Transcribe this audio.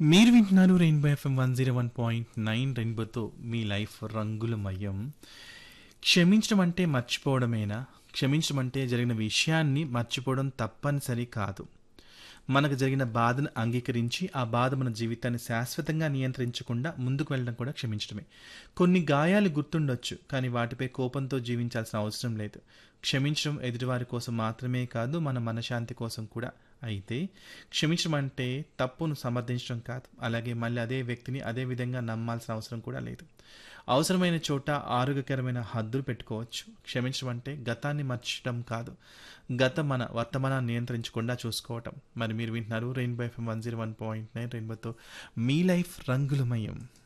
మీరు వింటున్నారు rainbow FM one zero one point nine రెయిన్బోతో మీ లైఫ్ రంగులమయం క్షమించడం అంటే మర్చిపోవడమేనా క్షమించడం అంటే జరిగిన విషయాన్ని మర్చిపోవడం తప్పనిసరి కాదు మనకు జరిగిన బాధను అంగీకరించి ఆ బాధ మన జీవితాన్ని శాశ్వతంగా నియంత్రించకుండా ముందుకు వెళ్ళడం కూడా క్షమించడమే కొన్ని గాయాలు గుర్తుండొచ్చు కానీ వాటిపై కోపంతో జీవించాల్సిన అవసరం లేదు క్షమించడం ఎదుటివారి కోసం మాత్రమే కాదు మన మనశాంతి కోసం కూడా అయితే క్షమించడం అంటే తప్పును సమర్థించడం కాదు అలాగే మళ్ళీ అదే వ్యక్తిని అదే విధంగా నమ్మాల్సిన అవసరం కూడా లేదు అవసరమైన చోట ఆరోగ్యకరమైన హద్దులు పెట్టుకోవచ్చు క్షమించడం అంటే గతాన్ని మర్చడం కాదు గతం మన వర్తమానాన్ని నియంత్రించకుండా చూసుకోవటం మరి మీరు వింటున్నారు rainbow FM one zero one point nine రెయిన్బోతో మీ లైఫ్ రంగులమయం